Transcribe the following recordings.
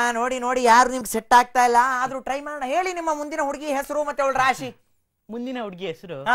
ನೋಡಿ ನೋಡಿ ಯಾರು ನಿಮ್ಗೆ ಸೆಟ್ ಆಗ್ತಾ ಇಲ್ಲ ಆದ್ರೂ ಟ್ರೈ ಮಾಡೋಣ ಹೇಳಿ ನಿಮ್ಮ ಮುಂದಿನ ಹುಡುಗಿ ಹೆಸರು ಮತ್ತೆ ಅವಳ ರಾಶಿ ಮುಂದಿನ ಹುಡುಗಿ ಹೆಸರು ಹಾ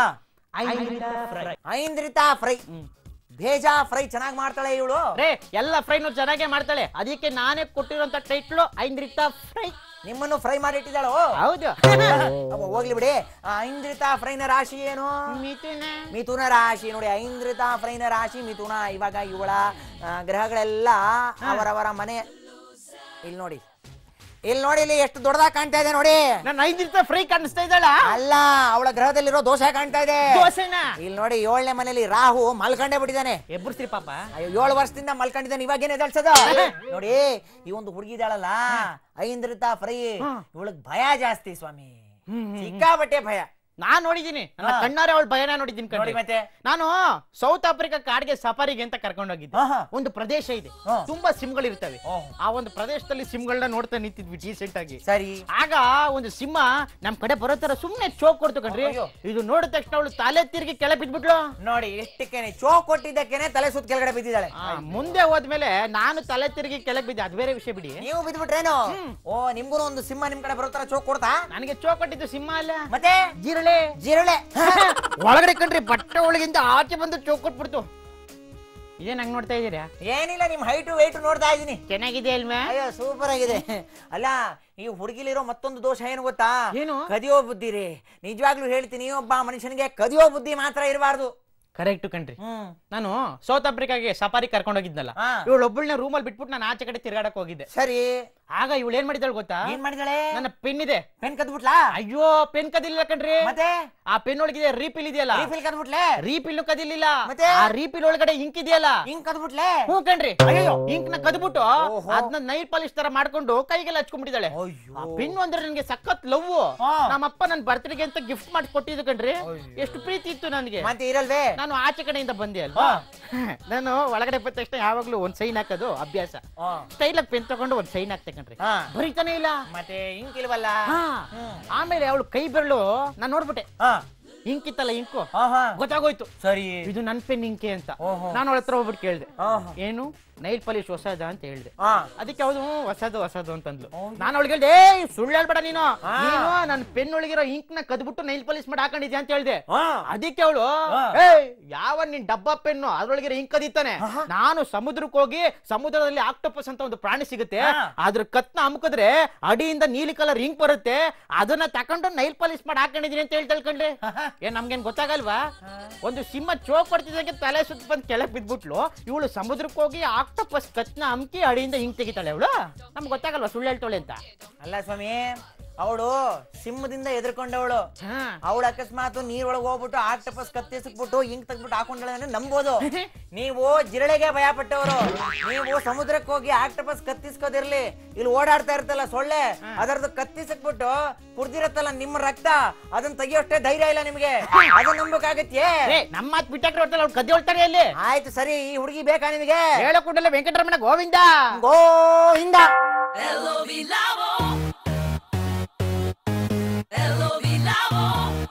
fry Aindrita fry Bheja fry ಚೆನ್ನಾಗಿ ಮಾಡ್ತಾಳೆ ಇವಳು ರೇ ಎಲ್ಲ ಫ್ರೈನು ಚೆನ್ನಾಗೇ ಮಾಡ್ತಾಳೆ ಅದಕ್ಕೆ ನಾನೇ ಕೊಟ್ಟಿರೋಂತ ಟೈಟ್ಲು ಐಂದ್ರಿತಾ ಫ್ರೈ ನಿಮ್ಮನ್ನು ಫ್ರೈ ಮಾಡಿ ಇಟ್ಟಿದ್ದಾಳು ಹೌದು ಅಬ್ಬ, ಹೋಗ್ಲಿ ಬಿಡಿ ಆ ಐಂದ್ರಿತಾ ಫ್ರೈನ ರಾಶಿ ಏನು ಮಿಥುನ ಮಿಥುನ ರಾಶಿ ನೋಡಿ ಐಂದ್ರಿತಾ ಫ್ರೈನ ರಾಶಿ ಮಿಥುನ ಇವಾಗ ಇವಳ ಆ, ಗ್ರಹಗಳೆಲ್ಲ ಅವರವರ ಮನೆ ಇಲ್ಲಿ ನೋಡಿ ಇಲ್ಲಿ ನೋಡಿ ಇಲ್ಲಿ ಎಷ್ಟು ದೊಡ್ಡದಾಗಿ ಕಾಣ್ತಾ ಇದೆ ನೋಡಿ ನನ್ನ ಐಂದ್ರಿತಾ ಫ್ರೈ ಕಾಣಿಸ್ತಾ ಇದ್ದಾಳ ಅಲ್ಲ ಅವಳ ಗ್ರಹದಲ್ಲಿರೋ ದೋಷ ಕಾಣ್ತಾ ಇದೆ ದೋಸೆನ ಇಲ್ಲಿ ನೋಡಿ ಏಳನೇ ಮನೇಲಿ ರಾಹು ಮಲ್ಕಂಡೇ ಬಿಟ್ಟಿದ್ದಾನೆ ಎಬ್ಬರ್ಸ್ರಿ ಪಾಪ ಅಯ್ಯೋ ಏಳು ವರ್ಷದಿಂದ ಮಲ್ಕೊಂಡಿದ್ದಾನೆ ಇವಾಗ ಏನ್ ಎದಳ್ಸದ ನೋಡಿ ಈ ಒಂದು ಹುಡುಗಿ ಇದ್ದಾಳಲ್ಲ ಐಂದ್ರಿತಾ ಫ್ರೈ ಇವಳಗ್ ಭಯ ಜಾಸ್ತಿ ಸ್ವಾಮಿ ಸಿಕ್ಕಾಬಟ್ಟೆ ಭಯ ನಾನ್ ನೋಡಿದೀನಿ ನನ್ನ ಹಾ. ಕಣ್ಣಾರೆ ಅವಳ ಭಯನ ನೋಡಿದ್ದೀನಿ ನೋಡಿ ಕಣ್ರಿ ಮತ್ತೆ ನಾನು ಸೌತ್ ಆಫ್ರಿಕಾ ಕಾಡ್ಗೆ ಸಫಾರಿಗೆ ಅಂತ ಕರ್ಕೊಂಡು ಹೋಗಿದ್ದೆ ಆಹಾ. ಒಂದು ಪ್ರದೇಶ ಇದೆ ಹಾ. ತುಂಬಾ ಸಿಂಹಗಳು ಇರ್ತವೆ ಓಹ್. ಆ ಒಂದು ಪ್ರದೇಶದಲ್ಲಿ ಸಿಂಹಗಳನ್ನ ನೋಡ್ತಾ ನಿಂತಿದ್ವಿ ಡೀಸೆಂಟ್ ಆಗಿ ಸರಿ ಆಗ ಒಂದು ಸಿಂಹ ನಮ್ ಕಡೆ ಬರೋ ತರ ಸುಮ್ನೆ ಚೋಕ್ ಕೊಡ್ತು ಕಣ್ರಿ ಅಯ್ಯೋ. ಇದು ನೋಡಿದ ತಕ್ಷಣ ಅವಳು ತಲೆ ತಿರುಗಿ ಕೆಳ ಬಿದ್ಬಿಟ್ಲು ನೋಡಿ ಎಷ್ಟಕ್ಕೇನೆ ಚೋಕ್ ಕೊಟ್ಟಿದ್ದಕ್ಕೇನೆ ತಲೆ ಸುತ್ತ ಕೆಳಗಡೆ ಬಿದ್ದಿದ್ದಾಳೆ ಆ, ಮುಂದೆ ಹೋದ್ಮೇಲೆ ನಾನು ತಲೆ ತಿರುಗಿ ಕೆಳಗೆ ಬಿದ್ದೆ ಅದು ಬೇರೆ ವಿಷಯ ಬಿಡಿ ನೀವು ಬಿದ್ಬಿಟ್ರೇನು ಓ ನಿಮ್ಗೂ ಒಂದು ಸಿಂಹ ನಿಮ್ ಕಡೆ ಬರೋ ತರ ಚೋಕ್ ಕೊಡ್ತಾ ನನಗೆ ಚೋಕ್ ಕೊಟ್ಟಿದ್ದು ಸಿಂಹ ಅಲ್ಲ ಮತ್ತೆ ಜಿರಳೆ ಜಿರಳೆ ಒಳಗಡೆ ಕಣ್ರಿ ಬಟ್ಟೆ ಒಳಗಿಂದ ಆಚೆ ಬಂದು ಚೋಕ್ ಕೊಟ್ಬಿಡ್ತು ಇದೇನ್ ಹಂಗ್ ನೋಡ್ತಾ ಇದೀರಾ ಏನಿಲ್ಲ ನಿಮ್ ಹೈಟು ವೆಯ್ಟ್ ನೋಡ್ತಾ ಇದೀನಿ ಚೆನ್ನಾಗಿದೆ ಅಲ್ವಾ ಅಯ್ಯೋ ಸೂಪರ್ ಆಗಿದೆ ಅಲ್ಲ ಈ ಹುಡುಗಿಲಿರೋ ಮತ್ತೊಂದು ದೋಷ ಏನು ಗೊತ್ತಾ ಏನು? ಕದಿಯೋ ಬುದ್ಧಿ ರೀ ನಿಜವಾಗ್ಲೂ ಹೇಳ್ತೀನಿ ಒಬ್ಬ ಮನುಷ್ಯನಿಗೆ ಕದಿಯೋ ಬುದ್ಧಿ ಮಾತ್ರ ಇರಬಾರ್ದು ಕರೆಕ್ಟ್ ಕಣ್ರಿ ಹ್ಮ್ ನಾನು ಸೌತ್ ಆಫ್ರಿಕಾಗೆ ಸಫಾರಿ ಕರ್ಕೊಂಡು ಹೋಗಿದ್ನಲ್ಲ ಹಾ. ಇವಳು ಒಬ್ಬಳನ್ನ ರೂಮಲ್ಲಿ ಬಿಟ್ಬಿಟ್ಟು ನಾನು ಆಚೆ ಕಡೆ ತಿರ್ಗಾಡಕ್ ಹೋಗಿದ್ದೆ ಸರಿ ಆಗ ಇವಳು ಏನ್ ಮಾಡಿದಾಳು ಗೊತ್ತಾ ಏನ್ ಮಾಡಿದಾಳೆ ನನ್ನ ಪೆನ್ ಇದೆ ಪೆನ್ ಕದ್ಬಿಟ್ಲಾ ಅಯ್ಯೋ ಪೆನ್ ಕದಿಲಿಲ್ಲ ಕಣ್ರಿ ಮತ್ತೆ ಆ ಪೆನ್ ಒಳಗಿದೆ ರೀಪಿಲ್ ಇದೆಯಲ್ಲ ರೀಫಿಲ್ ಕದ್ಬಿಟ್ಲೆ ರೀಪಿಲ್ ಕದಿಲಿಲ್ಲ ಮತ್ತೆ? ಆ ರೀಪಿಲ್ ಒಳಗಡೆ ಇಂಕ್ ಇದೆಯಲ್ಲ ಹಿಂಗ್ ಕದ್ಬಿಟ್ಲೆ ಹ್ಞೂ ಕಣ್ರಿ ಅಯ್ಯಯ್ಯೋ. ಇಂಕ್ ನ ಕದ್ಬಿಟ್ಟು ಓಹೋ. ಅದನ್ನ ನೈಲ್ ಪಾಲಿಶ್ ತರ ಮಾಡ್ಕೊಂಡು ಕೈಗೆಲ್ಲ ಹಚ್ಕೊಂಡ್ಬಿಟ್ಟಿದ್ದಾಳೆ ಅಯ್ಯೋ. ಆ ಪೆನ್ ಅಂದ್ರೆ ನನಗೆ ಸಖತ್ ಲವ್ ಹಾ. ನಮ್ಮಪ್ಪ ನನ್ನ ಬರ್ತ್ಡೇಗೆ ಅಂತ ಗಿಫ್ಟ್ ಮಾಡಿ ಕೊಟ್ಟಿದ್ದು ಕಣ್ರಿ ಎಷ್ಟು ಪ್ರೀತಿ ಇತ್ತು ನನಗೆ ಮತ್ತೆ ಇರಲ್ವೇ ನಾನು ಆಚೆ ಕಡೆಯಿಂದ ಬಂದೆ ಅಲ್ವಾ ನಾನು ಒಳಗಡೆ ಬಂದ ತಕ್ಷಣ ಯಾವಾಗ್ಲೂ ಒಂದ್ ಸೈನ್ ಹಾಕೋದು ಅಭ್ಯಾಸ ಹಾ. ಸ್ಟೈಲ್ ಆಗಿ ಪೆನ್ ತಗೊಂಡು ಒಂದ್ ಸೈನ್ ಹಾಕ್ತೆ ಕಣ್ರಿ ಹಾ. ಬರೀತಾನೆ ಇಲ್ಲ ಮತ್ತೆ ಹಿಂಗ್ ಇಲ್ವಲ್ಲ ಹಾ. ಆಮೇಲೆ ಅವಳು ಕೈ ಬೆರಳು ನಾನು ನೋಡ್ಬಿಟ್ಟೆ ಹಾ ಇಂಕ್ ಇತ್ತಲ್ಲ ಇಂಕು ಹಾ ಹಾ ಗೊತ್ತಾಗೋಯ್ತು ಸರಿ ಇದು ನನ್ ಪೆನ್ ಇಂಕೆ ಅಂತ ಓಹೋ. ನಾನು ಅವಳ ಹತ್ರ ಹೋಗ್ಬಿಟ್ಟು ಕೇಳಿದೆ ಆಹಾ. ಏನು ನೈಲ್ ಪಾಲಿಶ್ ಹೊಸದ ಅಂತ ಹೇಳಿದೆ ಹಾ ಅದಕ್ಕೆ ಅವಳು ಹೊಸದು ಹೊಸದು ಅಂತಂದ್ಲು ಹೌದು. ನಾನು ಅವಳಿಗೆ ಹೇಳ್ದೆ ಏಯ್ ಸುಳ್ಳು ಹೇಳ್ಬೇಡ ನೀನು ಹಾ. ನೀನು ನನ್ನ ಪೆನ್ ಒಳಗಿರೋ ಇಂಕ್ ನ ಕದ್ಬಿಟ್ಟು ನೈಲ್ ಪಾಲಿಶ್ ಮಾಡಿ ಹಾಕೊಂಡಿದ್ಯಾ ಅಂತ ಹೇಳ್ದೆ ಹಾ ಅದಕ್ಕೆ ಅವಳು ಹಾ. ಏಯ್ ಯಾವ ನಿನ್ ಡಬ್ಬ ಪೆನ್ನು ಅದ್ರೊಳಗಿರೋ ಇಂಕ್ ಕದೀತಾನೆ ನಾನು ಸಮುದ್ರಕ್ಕೆ ಹೋಗಿ ಸಮುದ್ರದಲ್ಲಿ ಆಕ್ಟೋಪಸ್ ಅಂತ ಒಂದು ಪ್ರಾಣಿ ಸಿಗುತ್ತೆ ಹಾ. ಅದ್ರ ಕತ್ನ ಅಮ್ಕಿದ್ರೆ ಅಡಿಯಿಂದ ನೀಲಿ ಕಲರ್ ಇಂಕ್ ಬರುತ್ತೆ ಅದನ್ನ ತಕೊಂಡು ನೈಲ್ ಪಾಲಿಶ್ ಮಾಡಿ ಹಾಕೊಂಡಿದೀನಿ ಅಂತ ಹೇಳ್ತಾ ಕಣ್ರಿ ಏನ್ ನಮ್ಗೇನ್ ಗೊತ್ತಾಗಲ್ವಾ ಒಂದು ಸಿಂಹ ಚೋಕ್ ಕೊಡ್ತಿದ್ದಕ್ಕೆ ತಲೆ ಸುತ್ತ ಬಂದ್ ಕೆಳಗ್ ಬಿದ್ಬಿಟ್ಲು ಇವಳು ಸಮುದ್ರಕ್ಕೆ ಹೋಗಿ ಆಕ್ಟೋಪಸ್ ಕತ್ನ ಅಮ್ಕಿ ಅಡಿಯಿಂದ ಹಿಂಗ್ ತೆಗಿತಾಳೆ ಅವಳು ನಮ್ಗೆ ಗೊತ್ತಾಗಲ್ವಾ ಸುಳ್ಳು ಹೇಳ್ತಾಳೆ ಅಂತ ಅಲ್ಲ ಸ್ವಾಮಿ ಅವಳು ಸಿಂಹದಿಂದ ಎದುರ್ಕೊಂಡವಳು ಹಾ ಅವಳು ಅಕಸ್ಮಾತ್ ನೀರೊಳಗೆ ಹೋಗ್ಬಿಟ್ಟು ಆಕ್ಟಪಸ್ ಕತ್ತಿಸ್ಬಿಟ್ಟು ಹಿಂಗ್ ತೆಗ್ಬಿಟ್ಟು ಹಾಕೊಂಡಳೆ ಅಂದ್ರೆ ನಂಬೋದು ನೀವು ಜಿರಳೆಗೆ ಭಯ ಪಟ್ಟವರು ನೀವು ಸಮುದ್ರಕ್ಕೆ ಹೋಗಿ ಆಕ್ಟಪಸ್ ಕತ್ತಿಸ್ಕೋದಿರ್ಲಿ ಇಲ್ಲಿ ಓಡಾಡ್ತಾ ಇರ್ತಲ್ಲ ಸೊಳ್ಳೆ ಅದರದ್ದು ಕತ್ತಿಸಕ್ಬಿಟ್ಟು ಕುಡ್ದಿರತ್ತಲ್ಲ ನಿಮ್ಮ ರಕ್ತ ಅದನ್ನ ತೆಗಿಯೋಷ್ಟೇ ಧೈರ್ಯ ಇಲ್ಲ ನಿಮ್ಗೆ ಅದನ್ನ ನಂಬಕ್ಕಾಗತ್ಯೇ ಏ ನಮ್ಮ ಮಾತು ಬಿಟ್ಟಾಕ್ರೆ ಹೊರ್ತಲ್ಲ ಅವ್ಳು ಕದ್ದಿ ಹೊಳ್ತಾಳೆ ಅಲ್ಲಿ ಆಯ್ತು ಸರಿ ಈ ಹುಡುಗಿ ಬೇಕಾ ನಿಮಗೆ ಹೇಳೋ ಕೂಡಲೇ Venkataramana Govinda Govinda Hello, Vilavo. Hello, Vilavo.